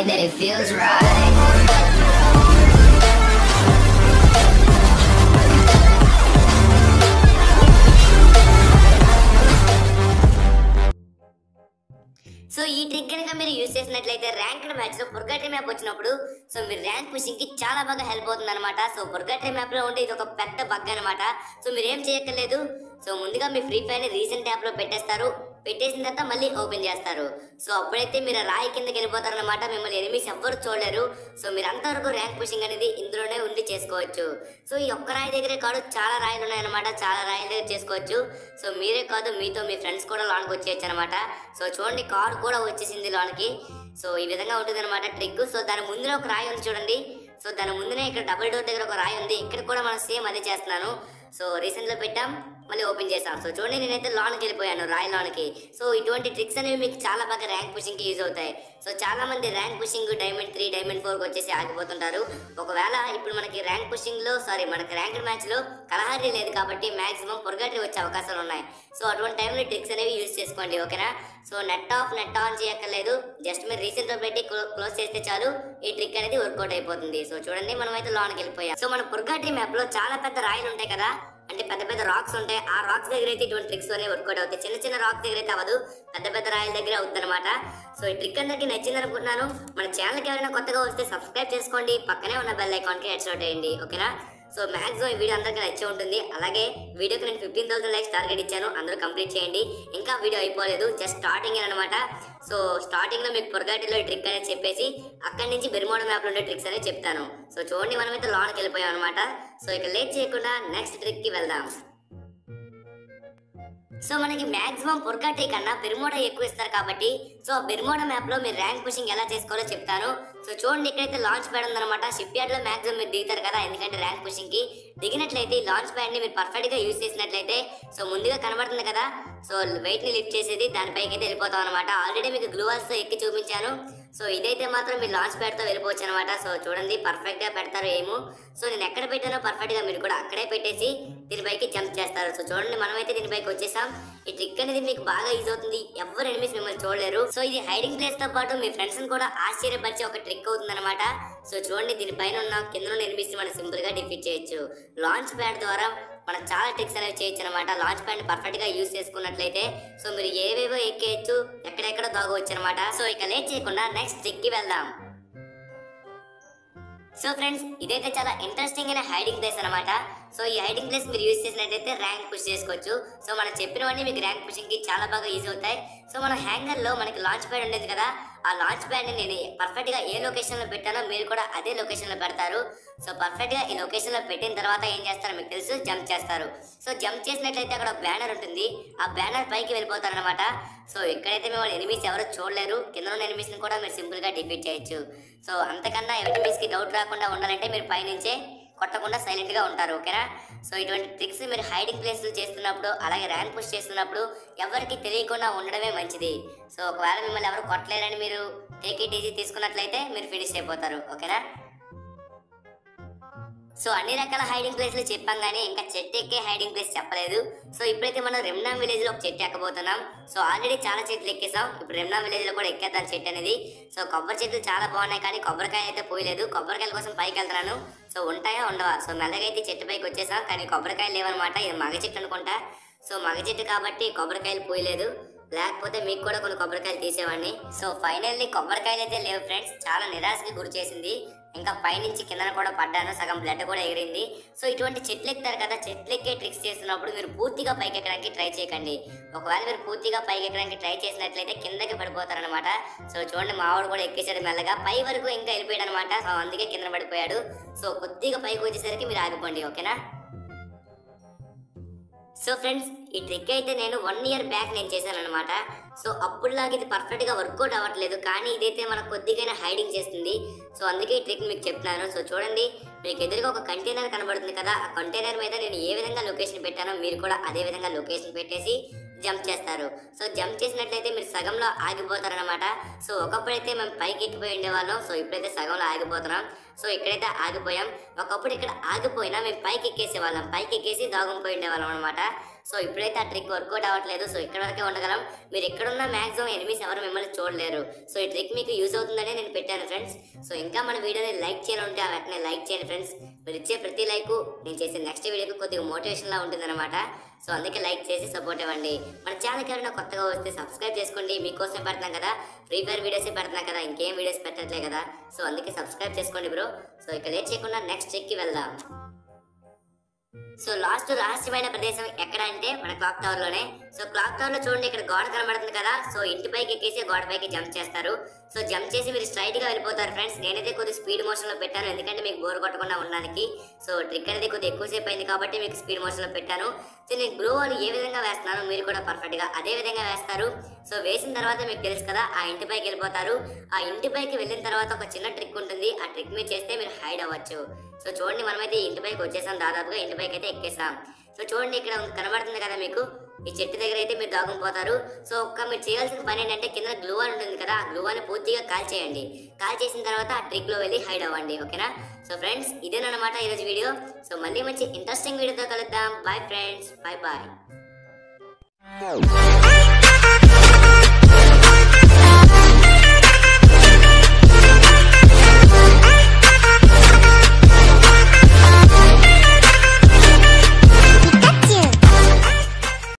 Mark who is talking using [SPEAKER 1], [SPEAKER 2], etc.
[SPEAKER 1] that it feels right.
[SPEAKER 2] So ఈ trick కనుక మీరు యూజ్ చేసినట్లయితే ర్యాంక్డ్ మ్యాచ్ లో పుర్గట్రీ మ్యాప్ వచ్చినప్పుడు సో మీరు ర్యాంక్ పుషింగ్ కి చాలా బాగా హెల్ప్ అవుతుంది అనమాట సో పుర్గట్రీ మ్యాప్ లో ఉంటే ఇది ఒక పెద్ద బగ్ అనమాట సో మీరు ఏం చేయక్కర్లేదు సో ముందుగా మీ ఫ్రీ ఫైర్ ని రీసెంట్ యాప్ లో పెట్టేస్తారు పెట్టేసిన తర్వాత మళ్ళీ ఓపెన్ చేస్తారు సో అప్పుడైతే మీరు ఆ రాయి కిందకి వెళ్ళిపోతారనమాట మిమ్మల్ని ఎనిమిస్ ఎవ్వరు చూడలేరు సో మీరు అంతవరకు ర్యాంక్ పుషింగ్ అనేది ఇందులోనే ఉండి చేసుకోవచ్చు సో ఈ ఒక్క రాయి దగ్గరే కాదు చాలా రాయిలు ఉన్నాయన్నమాట చాలా రాయిల దగ్గర చేసుకోవచ్చు సో మీరే కాదు మీతో మీ ఫ్రెండ్స్ కూడా లోనికి వచ్చేయచ్చు అనమాట సో చూడండి కార్ కూడా వచ్చేసింది లోనికి సో ఈ విధంగా ఉంటుంది అనమాట ట్రిక్ సో దాని ముందునే ఒక రాయి ఉంది చూడండి సో దాని ముందునే ఇక్కడ డబుల్ డోర్ దగ్గర ఒక రాయి ఉంది ఇక్కడ కూడా మనం సేమ్ అదే చేస్తున్నాను సో రీసెంట్ లో పెట్టాం మళ్ళీ ఓపెన్ చేసాం సో చూడండి నేనైతే లోన్కి వెళ్ళిపోయాను రాయి లోన్కి సో ఇటువంటి ట్రిక్స్ అనేవి మీకు చాలా బాగా ర్యాంక్ పుషింగ్ కి యూజ్ అవుతాయి సో చాలా మంది rank pushing diamond three diamond four వచ్చేసి ఆగిపోతుంటారు ఒకవేళ ఇప్పుడు మనకి ర్యాంక్ పుషింగ్ లో సారీ మనకి ర్యాంక్ మ్యాచ్ లో కలహారి లేదు కాబట్టి మాక్సిమం పొరగట్రి వచ్చే అవకాశాలు ఉన్నాయి సో అటువంటి టైంలో ట్రిక్స్ అనేవి యూజ్ చేసుకోండి ఓకేనా so net off net on చేయక్కర్లేదు జస్ట్ మీరు రీసెంట్ లో పెట్టి క్లోజ్ చేస్తే చాలు ఈ ట్రిక్ అనేది వర్కౌట్ అయిపోతుంది సో చూడండి మనం అయితే లోన్కి వెళ్ళిపోయాం సో మన పుర్గాట్రీ మ్యాప్ లో చాలా పెద్ద రాయిలు ఉంటాయి కదా అంటే పెద్ద పెద్ద రాక్స్ ఉంటాయి ఆ రాక్స్ దగ్గర అయితే ఇటువంటి ట్రిక్స్ అనేవి వర్కౌట్ అవుతాయి చిన్న చిన్న రాక్స్ దగ్గర అయితే అవ్వదు పెద్ద పెద్ద రాయల దగ్గర అవుతుంది అనమాట సో ఈ ట్రిక్ అందరికి నచ్చింది అనుకుంటున్నాను మన ఛానల్కి ఎవరైనా కొత్తగా వస్తే సబ్స్క్రైబ్ చేసుకోండి పక్కనే ఉన్న బెల్ ఐకాన్కి హెడ్ షాట్ వేయండి ఓకేనా సో మ్యాక్సిమం ఈ వీడియో అందరికీ నచ్చే ఉంటుంది అలాగే వీడియోకి నేను ఫిఫ్టీన్ థౌసండ్ లైక్స్ టార్గెట్ ఇచ్చాను అందరూ కంప్లీట్ చేయండి ఇంకా వీడియో అయిపోలేదు జస్ట్ స్టార్టింగ్ అనమాట సో స్టార్టింగ్ లో మీకు పొరగాటిలో ఈ ట్రిక్ అనేది చెప్పేసి అక్కడి నుంచి బెర్మోడ మ్యాప్ లో ఉండే ట్రిక్స్ అనేది చెప్తాను సో చూడండి మనమైతే లోన్కి వెళ్ళిపోయాం అనమాట సో ఇక లేట్ చేయకుండా నెక్స్ట్ ట్రిక్ కి వెళ్దాం సో మనకి మాక్సిమం పొరకాటి కన్నా బెర్మోడా ఎక్కువ ఇస్తారు కాబట్టి సో ఆ బెర్మోడా మ్యాప్ లో మీరు ర్యాంక్ పుషింగ్ ఎలా చేసుకోవాలో చెప్తాను సో చూడండి ఇక్కడైతే లాంచ్ ప్యాడ్ ఉందన్నమాట షిప్ యార్డ్ లో మాక్సిమం మీరు దిగుతారు కదా ఎందుకంటే ర్యాంక్ పుషింగ్ కి దిగినట్లయితే ఈ లాంచ్ ప్యాడ్ ని మీరు పర్ఫెక్ట్ గా యూజ్ చేసినట్లయితే సో ముందుగా కనబడుతుంది కదా సో వెయిట్ ని లిఫ్ట్ చేసేది దానిపైకి అయితే వెళ్ళిపోతాం అనమాట ఆల్రెడీ మీకు గ్లూవాల్స్ తో ఎక్కి చూపించాను సో ఇదైతే మాత్రం మీరు లాంచ్ ప్యాడ్ తో వెళ్ళిపోవచ్చు అనమాట సో చూడండి పర్ఫెక్ట్ గా పెడతారు ఏమో సో నేను ఎక్కడ పెట్టానో పర్ఫెక్ట్ గా మీరు కూడా అక్కడే పెట్టేసి దీనిపైకి జంప్ చేస్తారు సో చూడండి మనమైతే దీనిపైకి వచ్చేసాం ఈ ట్రిక్ అనేది మీకు బాగా యూజ్ అవుతుంది ఎవరు ఎనిమిస్ మిమ్మల్ని చూడలేరు సో ఇది హైడింగ్ ప్లేస్ తో పాటు మీ ఫ్రెండ్స్ కూడా ఆశ్చర్యపరిచే ఒక ట్రిక్ అవుతుంది అనమాట సో చూడండి దీనిపైన ఉన్న కింద ఉన్న ఎనిమిస్ మనం సింపుల్ గా డిఫీట్ చేయొచ్చు లాంచ్ ప్యాడ్ ద్వారా మనం చాలా ట్రిక్స్ అనేవి చేయొచ్చు అనమాట లాంచ్ ప్యాడ్ పర్ఫెక్ట్ గా యూస్ చేసుకున్నట్లయితే సో మీరు ఏవేవో ఎక్కేయచ్చు ఎక్కడెక్కడ దాగవచ్చు అనమాట సో ఇక లేట్ చేయకుండా నెక్స్ట్ ట్రిక్ కి వెళ్దాం సో ఫ్రెండ్స్ ఇదైతే చాలా ఇంట్రెస్టింగ్ అయిన హైడింగ్ ప్లేస్ అనమాట సో ఈ హైడింగ్ ప్లేస్ మీరు యూజ్ చేసినట్టయితే ర్యాంక్ పుష్ చేసుకోవచ్చు సో మనం చెప్పినవన్నీ మీకు ర్యాంక్ పుషింగ్ కి చాలా బాగా యూజ్ అవుతాయి సో మన హ్యాంగర్ లో మనకి లాంచ్ ప్యాడ్ ఉండేది కదా ఆ లాంచ్ ప్యాడ్ ని నేను పర్ఫెక్ట్ గా ఏ లొకేషన్ లో పెట్టానో మీరు కూడా అదే లొకేషన్ లో పెడతారు సో పర్ఫెక్ట్ గా ఈ లొకేషన్ లో పెట్టిన తర్వాత ఏం చేస్తారో మీకు తెలుసు జంప్ చేస్తారు సో జంప్ చేసినట్లయితే అక్కడ బ్యానర్ ఉంటుంది ఆ బ్యానర్ పైకి వెళ్ళిపోతారు అనమాట సో ఎక్కడైతే మిమ్మల్ని ఎనిమిస్ ఎవరు చూడలేరు కింద ఉన్న ఎనిమిస్ ని కూడా మీరు సింపుల్ గా డిఫీట్ చేయొచ్చు సో అంతకన్నా ఎనిమిస్ కి డౌట్ రాకుండా ఉండాలంటే మీరు పైనుంచే కొట్టకుండా సైలెంట్ గా ఉంటారు ఓకేనా సో ఇటువంటి ట్రిక్స్ మీరు హైడింగ్ ప్లేస్ చేస్తున్నప్పుడు అలాగే ర్యాంక్ పుష్ చేస్తున్నప్పుడు ఎవరికి తెలియకుండా ఉండడమే మంచిది సో ఒకవేళ మిమ్మల్ని ఎవరు కొట్టలేరని మీరు టేక్ ఇట్ ఈజీ తీసుకున్నట్లయితే మీరు ఫినిష్ అయిపోతారు ఓకేనా సో అన్ని రకాల హైడింగ్ ప్లేస్లు చెప్పాం కానీ ఇంకా చెట్టు ఎక్కే హైడింగ్ ప్లేస్ చెప్పలేదు సో ఇప్పుడైతే మనం రెమ్నా విలేజ్ లో ఒక చెట్టు ఎక్కబోతున్నాం సో ఆల్రెడీ చాలా చెట్లు ఎక్కేసాం ఇప్పుడు రెమ్నా విలేజ్ లో కూడా ఎక్కేద్దాం చెట్టు అనేది సో కొబ్బరి చెట్లు చాలా బాగున్నాయి కానీ కొబ్బరికాయ అయితే పోయలేదు కొబ్బరికాయల కోసం పైకి వెళ్తున్నాను సో ఉంటాయా ఉండవా సో మెల్లగా అయితే చెట్టు పైకి వచ్చేసాం కానీ కొబ్బరికాయలు లేవన్నమాట ఇది మగ చెట్టు అనుకుంటా సో మగ చెట్టు కాబట్టి కొబ్బరికాయలు పోయలేదు లేకపోతే మీకు కూడా కొన్ని కొబ్బరికాయలు తీసేవాడిని సో ఫైనల్లీ కొబ్బరికాయలు అయితే లేవు ఫ్రెండ్స్ చాలా నిరాశకి గురి చేసింది ఇంకా పైనుంచి కిందన కూడా పడ్డాను సగం బ్లడ్ కూడా ఎగిరింది సో ఇటువంటి చెట్లు ఎక్కుతారు కదా చెట్లు ఎక్కే ట్రిక్స్ చేస్తున్నప్పుడు మీరు పూర్తిగా పైకి ఎక్కడానికి ట్రై చేయకండి ఒకవేళ మీరు పూర్తిగా పైకి ఎక్కడానికి ట్రై చేసినట్లయితే కిందకి పడిపోతారనమాట సో చూడండి మావాడు కూడా ఎక్కేసాడు మెల్లగా పై వరకు ఇంకా వెళ్ళిపోయాడు అనమాట సో అందుకే కింద పడిపోయాడు సో కొద్దిగా పైకి వచ్చేసరికి మీరు ఆగిపోండి ఓకేనా సో ఫ్రెండ్స్ ఈ ట్రిక్ అయితే నేను వన్ ఇయర్ బ్యాక్ నేను చేశాను అనమాట సో అప్పుడులాగా ఇది పర్ఫెక్ట్ గా వర్కౌట్ అవ్వట్లేదు కానీ ఇదైతే మనకు కొద్దిగా హైడింగ్ చేస్తుంది సో అందుకే ఈ ట్రిక్ మీకు చెప్తున్నాను సో చూడండి మీకు ఎదురుగా ఒక కంటైనర్ కనబడుతుంది కదా ఆ కంటైనర్ మీద నేను ఏ విధంగా లొకేషన్ పెట్టానో మీరు కూడా అదే విధంగా లొకేషన్ పెట్టేసి జంప్ చేస్తారు సో జంప్ చేసినట్లయితే మీరు సగంలో ఆగిపోతారనమాట సో ఒకప్పుడైతే మేము పైకి ఎక్కిపోయి ఉండేవాళ్ళం సో ఇప్పుడైతే సగంలో ఆగిపోతున్నాం సో ఇక్కడైతే ఆగిపోయాం ఒకప్పుడు ఇక్కడ ఆగిపోయినా మేము పైకి ఎక్కేసే వాళ్ళం పైకి ఎక్కేసి దాగుంపోయి ఉండేవాళ్ళం అనమాట సో ఇప్పుడైతే ఆ ట్రిక్ వర్కౌట్ అవ్వట్లేదు సో ఇక్కడ వరకే ఉండగలం మీరు ఎక్కడున్న మ్యాక్సిమం ఎనిమిస్ ఎవరు మిమ్మల్ని చూడలేరు సో ఈ ట్రిక్ మీకు యూజ్ అవుతుందనే నేను పెట్టాను ఫ్రెండ్స్ సో ఇంకా మన వీడియోని లైక్ చేయాలి ఉంటే ఆ వెంటనే లైక్ చేయండి ఫ్రెండ్స్ మీరు ఇచ్చే ప్రతి లైక్ నేను చేసే నెక్స్ట్ వీడియోకి కొద్దిగా మోటివేషన్ లా ఉంటుందన్నమాట సో అందుకే లైక్ చేసి సపోర్ట్ ఇవ్వండి మన ఛానల్కి ఎవరైనా కొత్తగా వస్తే సబ్స్క్రైబ్ చేసుకోండి మీకోసం పెడతాం కదా ఫ్రీ ఫైర్ వీడియోస్ పెడతాం కదా ఇంకేం వీడియోస్ పెట్టట్లే కదా సో అందుకే సబ్స్క్రైబ్ చేసుకోండి బ్రో సో ఇక లేట్ చేయకుండా నెక్స్ట్ చెక్కి వెళ్దాం సో లాస్ట్ రహస్యమైన ప్రదేశం ఎక్కడ అంటే మన క్లాక్ టవర్ లోనే సో క్లాక్ టవర్ లో చూడండి ఇక్కడ గోడ కనబడుతుంది కదా సో ఇంటి పైకి ఎక్కేసి గోడ పైకి జంప్ చేస్తారు సో జంప్ చేసి మీరు స్ట్రైట్ గా వెళ్ళిపోతారు ఫ్రెండ్స్ నేనైతే కొద్దిగా స్పీడ్ మోషన్ లో పెట్టాను ఎందుకంటే మీకు బోర్ కొట్టకుండా ఉండడానికి సో ట్రిక్ అనేది కొద్దిగా ఎక్కువసేపు అయింది కాబట్టి మీకు స్పీడ్ మోషన్ లో పెట్టాను సో నేను గ్లో వాళ్ళు ఏ విధంగా వేస్తున్నాను మీరు కూడా పర్ఫెక్ట్ గా అదే విధంగా వేస్తారు సో వేసిన తర్వాత మీకు తెలుసు కదా ఆ ఇంటి పైకి వెళ్ళిపోతారు ఆ ఇంటి పైకి వెళ్ళిన తర్వాత ఒక చిన్న ట్రిక్ ఉంటుంది ఆ ట్రిక్ మీరు చేస్తే మీరు హైడ్ అవ్వచ్చు సో చూడండి మనమైతే ఈ ఇంటి పైకి వచ్చేసాం దాదాపుగా ఇంటి పైకి అయితే ఎక్కేసాం సో చూడండి ఇక్కడ కనబడుతుంది కదా మీకు ఈ చెట్టు దగ్గర అయితే మీరు దాగుకుపోతారు సో ఒక్క మీరు చేయాల్సిన పని ఏంటంటే కింద గ్లూ అని ఉంటుంది కదా ఆ గ్లూ అని పూర్తిగా కాల్ చేయండి కాల్ చేసిన తర్వాత ఆ ట్రిక్ లో వెళ్ళి హైడ్ అవ్వండి ఓకేనా సో ఫ్రెండ్స్ ఇదేనమాట ఈరోజు వీడియో సో మళ్ళీ మంచి ఇంట్రెస్టింగ్ వీడియోతో కలుద్దాం బాయ్ ఫ్రెండ్స్ బాయ్ బాయ్